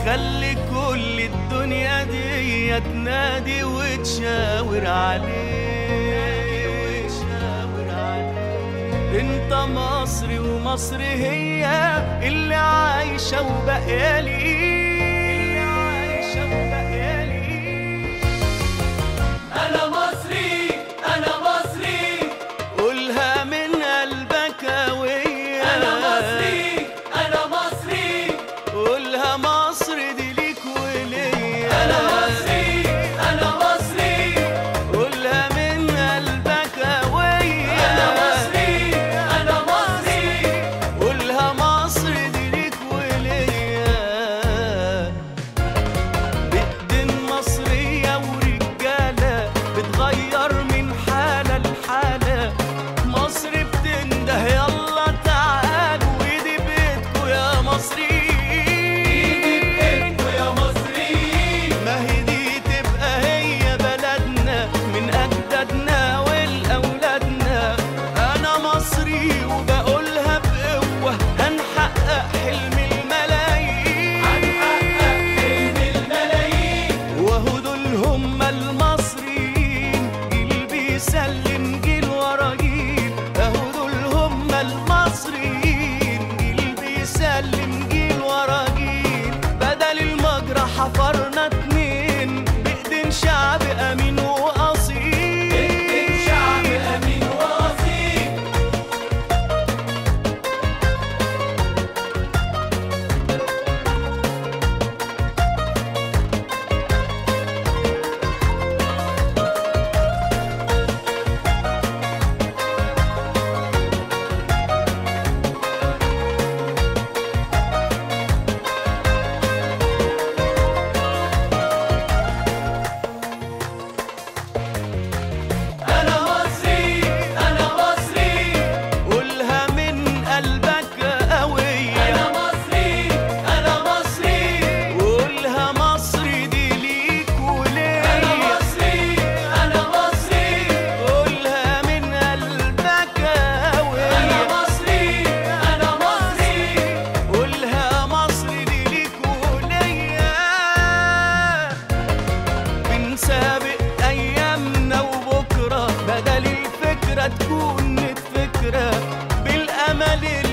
خلي كل الدنيا دي تنادي وتشاور عليه انت مصري ومصر هي اللي عايشة وبقالي اللي عايشة وبقالي أنا مصري أنا مصري قولها من قلبك قوية أنا مصري أنا مصري قولها مصر دي ليك وليا أنا مصري أنا مصري قولها من قلبك قوية أنا مصري أنا مصري قولها مصر دي ليك وليا بإيدين مصرية ورجالة بتغير من حالة لحالة مصر بتنده يلا تعالوا ايدي بيتكوا يا مصريين إنتوا يا مصريين ما هي دي تبقى هي بلدنا من أجدادنا ولأولادنا أنا مصري وبقولها بقوة هنحقق حلم الملايين هنحقق حلم الملايين وهو دول هم المصريين جيل بيسلم جيل ورا جيل اهو دول هم المصريين جيل بيسلم جيل ورا جيل بدل المجرى حفرنا اتنين بايدين شعب امين واصيل إنتوا شعب أمين وأصيل أنا مصري أنا مصري قولها من قلبك قوية أنا مصري أنا مصري قولها مصر دي ليك أنا وليا مصري أنا مصري قولها من قلبك أنا قوية مصري أنا مصري قولها مصر دي ليك وليا بنسابق ايامنا وبكره بدل الفكره تكون فكره بالامل